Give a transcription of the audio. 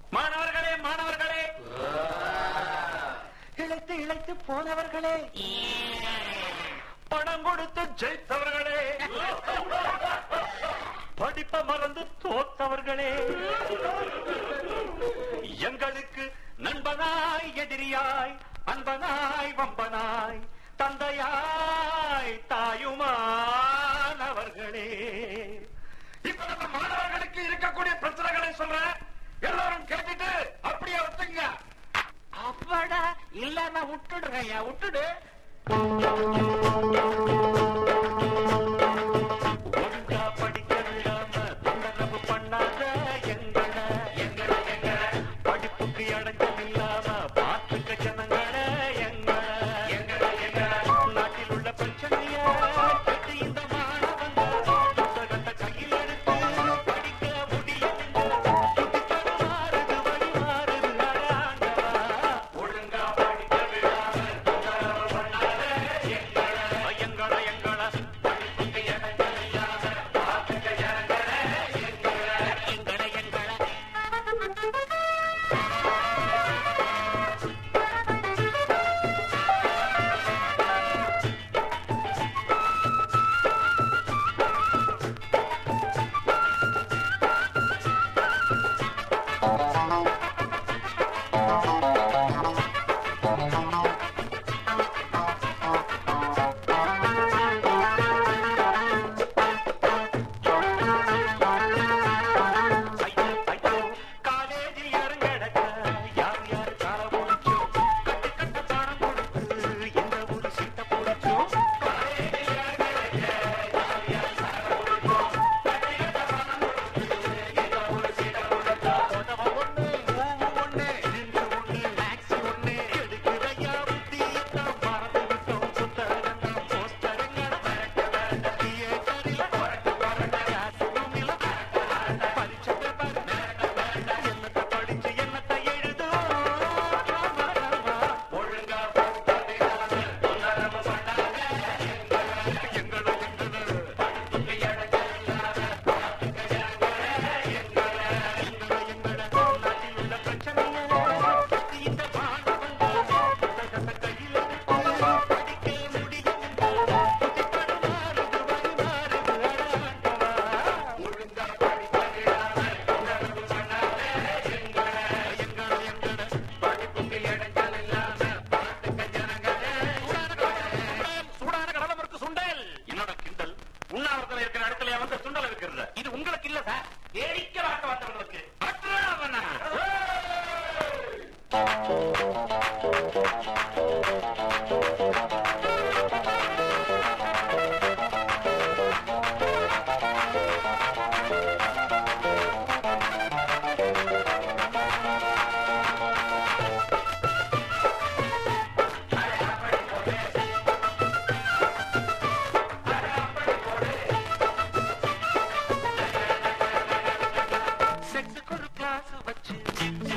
மாணவர்களே மாணவர்களே இழைத்து இழைத்து போனவர்களே பணம் கொடுத்து ஜெயித்தவர்களே படிப்ப மறந்து தோத்தவர்களே எங்களுக்கு நண்பனாய் எதிரியாய் அன்பனாய் வம்பனாய் தந்தையாய் தாயுமானவர்களே இப்ப நம்ம மாணவர்களுக்கு இருக்கக்கூடிய பிரச்சனைகளை சொல்றேன் எல்லாரும் கேட்டுட்டு அப்படியே ஒத்துங்க அப்பாடா இல்லன்னா விட்டுடுங்க விட்டுடு ஒழுங்கா படிக்க விடாம தொந்தரவு பண்ணாத எங்கள எங்கள எங்கள படிப்புக்கு அடக்கம் இல்லாம பார்த்துக்க ஜனங்கள எங்கள எங்கள எங்கள நாட்டில் உள்ள பிரச்சனைய கேட்டு இந்த மாணவங்க புத்தகத்தை கையில் எடுத்து படிக்க முடியலைங்க சுத்தி தடுமாறுது வழி மாறுது அடாண்டவா ஒழுங்கா படிக்க விடாம தொந்தரவு பண்ணாத எங்கள எங்கள எங்கள படிப்புக்கு அடக்கம் இல்லாம பார்த்துக்க ஜனங்கள எங்கள எங்கள எங்கள ஐயோ ஐயோ காலேஜில் இறங்கடக்க யார் யார் கால முடிச்சோ கட்டு கட்ட பணம் கொடுத்து எந்த ஒரு சீட்டை பிடிச்சோ காலேஜில் இறங்கடக்க யார் யார் கால முடிச்சோ கட்டு கட்ட பணம் கொடுத்து எந்த ஒரு சீட்டை பிடிச்சோ உதவ ஒண்ணு ஊவு ஒண்ணு இருந்து ஒண்ணு மேக்ஸ் ஒண்ணு எடுக்கிறையா புத்தியத்தான் மறந்து விட்டோம் புத்தகம் தான் போஸ்டருங்கள பரட்ட பரட்ட தியேட்டரில் பரட்ட பரட்ட கிளாஸ் ரூமில் பரீட்சை பேப்பர் என்னத்தை படிச்சு என்னத்தை எழுதும் ஒழுங்கா படிக்காதே தொந்தரவு பண்ணாத எங்களை எங்களை படிப்புக்கு இடைஞ்சல் இல்லாத பார்த்துக்க ஜனங்களே எங்களை எங்களை எங்களை நாட்டில் உள்ள பிரச்சனையை இந்த மாணவங்க புத்தகத்தை கையில் எடுத்து படிக்க முடியலைங்க சுத்தி தடுமாறுது வழி மாறுது அடாண்டவா ஒழுங்கா படிக்க விடாம தொந்தரவு பண்ணாத எங்களை எங்களை எங்களை படிப்புக்கு இடைஞ்சல் இல்லாம பார்த்துக்க ஜனங்களே சூடான கடலம் இருக்கு சுண்டல் என்னோட கிண்டல் உண்ணாவிரதம் இருக்கிற இடத்துல வந்து சுண்டல் இருக்கிறது இது உங்களுக்கு இல்ல சார் வேடிக்கை பார்க்க வந்தவங்களுக்கு அட்ராவனா செக்ஸுக்கு ஒரு கிளாஸ் வச்சு